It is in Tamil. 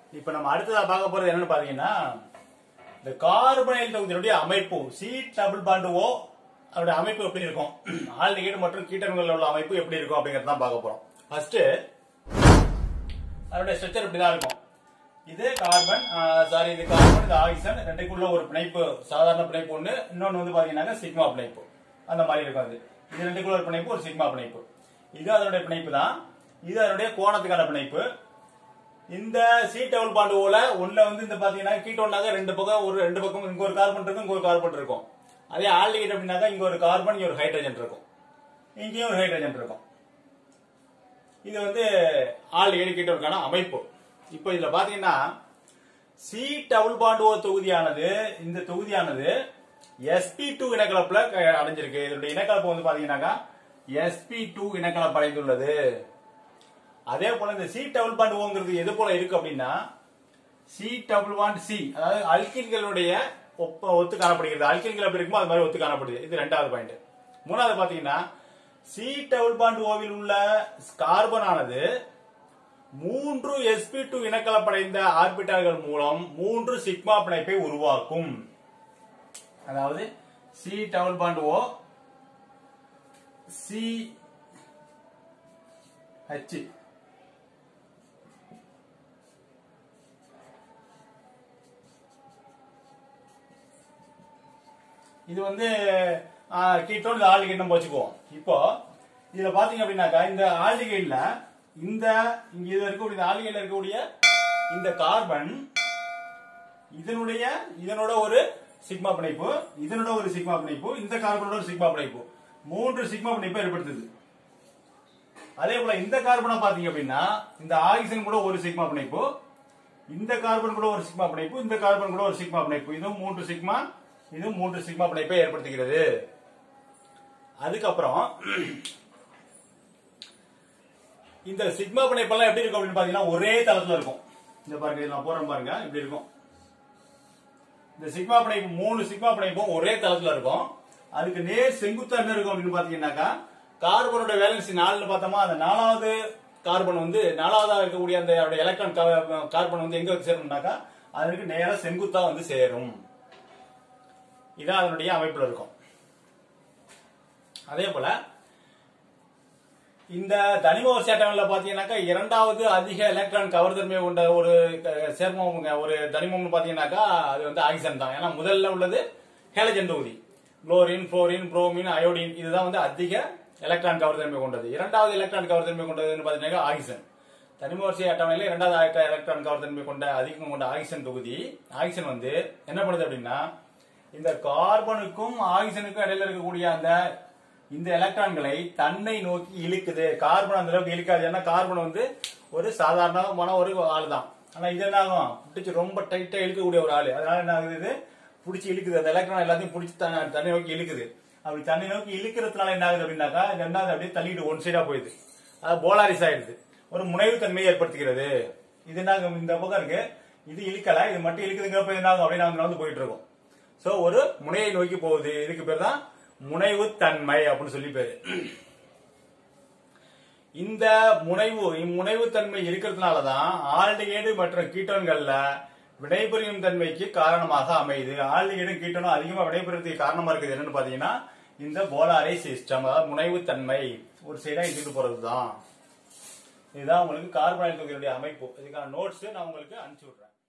இப்ப நம்ம அடுத்ததா பார்க்க போறது என்னன்னு பாத்தீங்கன்னா இந்த கார்பனைல் தொகுதியினுடைய அமைப்பு சி டபுள் பாண்டு ஓ அதோட அமைப்பு எப்படி இருக்கும் ஆல்டிகைடு மற்றும் கீட்டன்கள் உள்ள அமைப்பு எப்படி இருக்கும் அப்படிங்கறத தான் பார்க்க போறோம் ஃபர்ஸ்ட் அதோட ஸ்ட்ரக்சர் இப்படி தான் இருக்கும் இது கார்பன் சாரி இது கார்பன் இது ஆக்சிஜன் ரெண்டுக்குள்ள ஒரு பிணைப்பு சாதாரண பிணைப்பு ஒண்ணு இன்னொன்னு வந்து பாத்தீங்கன்னா சிக்மா பிணைப்பு அந்த மாதிரி இருக்கும் அது இது ரெண்டுக்குள்ள ஒரு பிணைப்பு ஒரு சிக்மா பிணைப்பு இது அதனுடைய பிணைப்பு தான் இது அதனுடைய கோணத்துக்கான பிணைப்பு இந்த சி டபுள் பாண்டு ஓல ஒண்ணுல வந்து இந்த பாத்தீங்கன்னா கீட்டோன்னாக்க ரெண்டு பக்கம் ஒரு ரெண்டு பக்கம் இங்க ஒரு கார்பன் இருக்கும் இங்க ஒரு கார்பன் இருக்கும் அதே ஆல்டிகைட் அப்படின்னாக்கா இங்க ஒரு கார்பன் இங்க ஒரு ஹைட்ரஜன் இருக்கும் இங்கேயும் ஒரு ஹைட்ரஜன் இருக்கும் இது வந்து ஆல்டிகைட் கீட்டோனுக்கான அமைப்பு இப்போ இதுல பாத்தீங்கன்னா சி டபுள் பாண்டு ஓ தொகுதியானது இந்த தொகுதியானது sp2 டூ இனக்கலப்புல க- அடைஞ்சிருக்கு இதனுடைய இனக்கலப்பு வந்து பாத்தீங்கன்னாக்கா sp2 டூ இனக்கலப்பு அடைந்துள்ளது அதே போல இந்த சி டபுள் பாண்ட் ஓங்கிறது எது போல இருக்கு அப்படின்னா சி டபுள் பாண்ட் சி அதாவது அல்கின்களுடைய ஒப்ப ஒத்து காணப்படுகிறது அல்கின்கள் எப்படி இருக்குமோ அது மாதிரி ஒத்து காணப்படுது இது ரெண்டாவது பாயிண்ட் மூணாவது பாத்தீங்கன்னா சி டபுள் பாண்ட் ஓவில் உள்ள கார்பன் ஆனது மூன்று sp2 டூ இனக்கலப்படைந்த ஆர்பிட்டால்கள் மூலம் மூன்று சிக்மா பிணைப்பை உருவாக்கும் அதாவது C double bond O C H இது வந்து கீட்டோன் இந்த ஆல்டிகைட் நம்ம வச்சுக்குவோம் இப்போ இதுல பாத்தீங்க அப்படின்னாக்கா இந்த ஆல்டிகைட்ல இந்த இங்க இது இருக்கக்கூடிய இந்த ஆல்டிகைட்ல இருக்கக்கூடிய இந்த கார்பன் இதனுடைய இதனோட ஒரு சிக்மா பிணைப்பு இதனோட ஒரு சிக்மா பிணைப்பு இந்த கார்பனோட ஒரு சிக்மா பிணைப்பு மூன்று சிக்மா பிணைப்பு ஏற்படுத்துது அதே போல இந்த கார்பனை பாத்தீங்க அப்படின்னா இந்த ஆக்சிஜன் கூட ஒரு சிக்மா பிணைப்பு இந்த கார்பன் கூட ஒரு சிக்மா பிணைப்பு இந்த கார்பன் கூட ஒரு சிக்மா பிணைப்பு இதுவும் மூன்று சிக்மா இதுவும் மூன்று சிக்மா பிணைப்பை ஏற்படுத்துகிறது அதுக்கப்புறம் இந்த சிக்மா பிணைப்பெல்லாம் எப்படி இருக்கும் அப்படின்னு பாத்தீங்கன்னா ஒரே தளத்துல இருக்கும் இந்த பாருங்க இது நான் போறேன் பாருங்க இப்படி இருக்கும் இந்த சிக்மா பிணைப்பு மூணு சிக்மா பிணைப்பும் ஒரே தளத்துல இருக்கும் அதுக்கு நேர் செங்குத்தா என்ன இருக்கும் அப்படின்னு பாத்தீங்கன்னாக்கா கார்பனோட வேலன்சி நாலுன்னு பார்த்தோமா அந்த நாலாவது கார்பன் வந்து நாலாவதா இருக்கக்கூடிய அந்த எலக்ட்ரான் கார்பன் வந்து எங்க வந்து சேரும்னாக்கா அதுக்கு நேரா செங்குத்தா வந்து சேரும் இதான் அதனுடைய அமைப்புல இருக்கும் அதே போல இந்த தனிம வரிசை அட்டவணையில் பாத்தீங்கன்னாக்கா இரண்டாவது அதிக எலக்ட்ரான் கவர்தன்மை கொண்ட ஒரு க- சேர்மம் ஒரு தனிமம்னு பாத்தீங்கன்னாக்கா அது வந்து ஆக்சிஜன் தான் ஏன்னா முதல்ல உள்ளது ஹேலஜன் தொகுதி குளோரின் புளோரின் புரோமின் அயோடின் இதுதான் வந்து அதிக எலக்ட்ரான் கவர்தன்மை கொண்டது இரண்டாவது எலக்ட்ரான் கவர்தன்மை கொண்டதுன்னு பாத்தீங்கன்னா ஆக்சிஜன் தனிம வரிசை அட்டவணையில இரண்டாவது ஆக்க- எலக்ட்ரான் கவர்தன்மை கொண்ட அதிகம் கொண்ட ஆக்சிஜன் தொகுதி ஆக்சிஜன் வந்து என்ன பண்ணுது அப்படின்னா இந்த கார்பனுக்கும் ஆக்சிஜனுக்கும் இடையில இருக்கக்கூடிய அந்த இந்த எலக்ட்ரான்களை தன்னை நோக்கி இழுக்குது கார்பன் அந்த அளவுக்கு இழுக்காது ஏன்னா கார்பன் வந்து ஒரு சாதாரணமான ஒரு ஆள் தான் ஆனா இது என்ன ஆகும் பிடிச்சி ரொம்ப டைட்டா இழுக்கக்கூடிய ஒரு ஆளு அதனால என்ன ஆகுது இது பிடிச்சி இழுக்குது அந்த எலக்ட்ரான் எல்லாத்தையும் பிடிச்சி தன்னை தன்னை நோக்கி இழுக்குது அப்படி தன்னை நோக்கி இழுக்கிறதுனால என்ன ஆகுது அப்படின்னாக்கா இது என்ன ஆகுது அப்படியே தள்ளிட்டு ஒன் சைடா போயிடுது அது போலாரிஸ் ஆயிடுது ஒரு முனைவு தன்மையை ஏற்படுத்துகிறது இது என்ன ஆகும்? இந்த பக்கம் இருக்கு இது இழுக்கல இது மட்டும் இழுக்குதுங்கிறப்ப என்ன ஆகும் அப்படின்னு நம்ம வந்து போயிட்டு இருக்கோம் சோ ஒரு முனையை நோக்கி போகுது இதுக்கு பேர் தான் முனைவு தன்மை அப்படின்னு சொல்லி பேரு இந்த முனைவு இம்முனைவு தன்மை இருக்கிறதுனால தான் ஆல்டிகைடு மற்றும் கீட்டோன்கள்ல விடைபுரியும் தன்மைக்கு காரணமாக அமையுது ஆல்டிகைடும் கீட்டோனும் அதிகமா விடைபெறதுக்கு காரணமா இருக்குது என்னன்னு பாத்தீங்கன்னா இந்த போலாரை சிஸ்டம் அதாவது முனைவு தன்மை ஒரு சைடா இழுத்துட்டு போறதுதான் இதுதான் உங்களுக்கு கார்பன் தொகுதியுடைய அமைப்பு இதுக்கான நோட்ஸ் நான் உங்களுக்கு அனுப்பிச்சு விடுறேன்